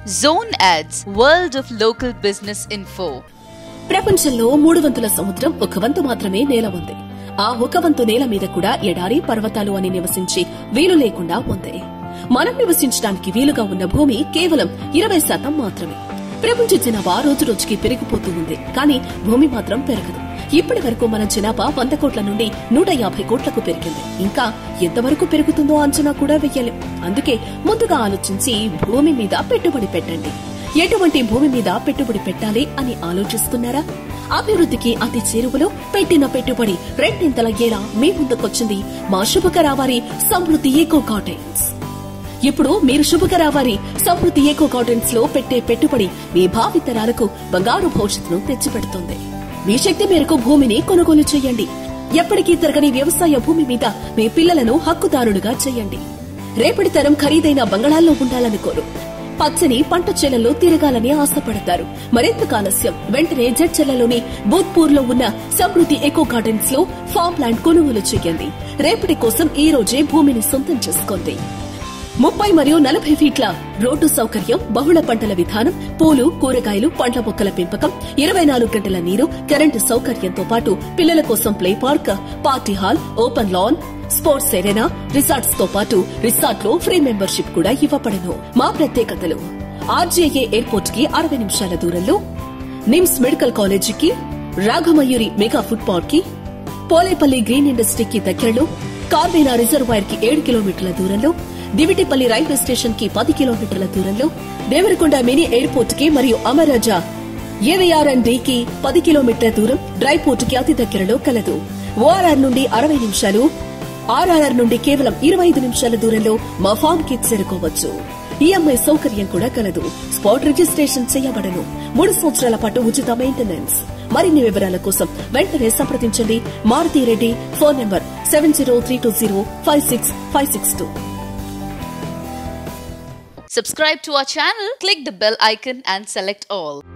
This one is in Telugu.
Zone Ads World of Local Business Info. ప్రపంచంలో మూడు వంతుల సముద్రం ఒక వంతు మాత్రమే నేల ఉంది ఆ ఒక వంతు నేల మీద కూడా ఎడారి పర్వతాలు అని నివసించి వీలు లేకుండా ఉంది మనం నివసించడానికి వీలుగా ఉన్న భూమి కేవలం ఇరవై శాతం మాత్రమే ప్రపంచ జనాభా రోజు రోజుకి పెరిగిపోతూ ఉంది కానీ భూమి మాత్రం పెరగదు ఇప్పటి వరకు మన జనాభా వంద కోట్ల నుండి నూట యాభై కోట్లకు పెరిగింది ఇంకా ఎంతవరకు పెరుగుతుందో అంచనా కూడా వెయ్యలేం అందుకే ముందుగా ఆలోచించి భూమి మీద పెట్టుబడి పెట్టండి ఎటువంటి భూమి మీద పెట్టుబడి పెట్టాలి అని ఆలోచిస్తున్నారా అభివృద్ధికి అతి చేరువలో పెట్టిన పెట్టుబడి రెండింతలయ్యేలా మీ ముందుకొచ్చింది మా శుభకరావారి సమృద్ధి ఈకో గార్డెన్స్ ఇప్పుడు మీరు శుభకరావారి సమృద్ధి ఏకో గార్డెన్స్ లో పెట్టే పెట్టుబడి మీ భావితరాలకు బంగారు భవిష్యత్తును తెచ్చిపెడుతుంది మీ శక్తి మేరకు భూమిని కొనుగోలు చేయండి ఎప్పటికీ తరగని వ్యవసాయ భూమి మీద మీ పిల్లలను హక్కుదారులుగా చేయండి రేపటి తరం ఖరీదైన బంగళాల్లో ఉండాలనుకోరు పచ్చని పంట చేలలో తిరగాలని ఆశపడతారు మరింత ఆలస్యం వెంటనే జడ్చెల్లలోని భూత్పూర్ లో ఉన్న సమృద్ధి ఎకో గార్డెన్స్ లో ఫామ్ ల్యాండ్ కొనుగోలు చేయండి రేపటి కోసం ఈ రోజే భూమిని సొంతం చేసుకోండి ముప్పై మరియు నలభై ఫీట్ల రోడ్డు సౌకర్యం బహుళ పంటల విధానం పూలు కూరగాయలు పండ్ల మొక్కల పెంపకం ఇరవై నాలుగు గంటల నీరు కరెంటు సౌకర్యంతో పాటు పిల్లల కోసం play park party hall open lawn sports arena resorts తో పాటు రిసార్ట్ లో ఫ్రీ మెంబర్షిప్ కూడా ఇవ్వబడను మా ప్రత్యేకతలు ఆర్జేఏ ఎయిర్పోర్ట్ కి అరవై నిమిషాల దూరంలో నిమ్స్ మెడికల్ కాలేజీకి రాఘమయూరి మెగా ఫుడ్ పార్క్ కి పోలేపల్లి గ్రీన్ ఇండస్ట్రీకి దగ్గరలో కార్వేనా రిజర్వాయర్ కి ఏడు కిలోమీటర్ల దూరంలో దివిటిపల్లి రైల్వే స్టేషన్ కి పది కిలోమీటర్ల దూరంలో దేవరకొండ మినీ ఎయిర్పోర్ట్ కి మరియు అమరాజా ఏవైఆర్ అండ్ కి పది కిలోమీటర్ల దూరం డ్రై పోర్ట్ కి అతి దగ్గరలో కలదు ఓఆర్ఆర్ నుండి అరవై నిమిషాలు ఆర్ఆర్ఆర్ నుండి కేవలం ఇరవై ఐదు నిమిషాల దూరంలో మా ఫామ్ కి చేరుకోవచ్చు ఈఎంఐ సౌకర్యం కూడా కలదు స్పాట్ రిజిస్ట్రేషన్ చేయబడను మూడు సంవత్సరాల పాటు ఉచిత మెయింటెనెన్స్ మరిన్ని వివరాల కోసం వెంటనే సంప్రదించండి Maruthi Reddy phone number seven zero three two zero five six five six two Subscribe to our channel, click the bell icon and select all.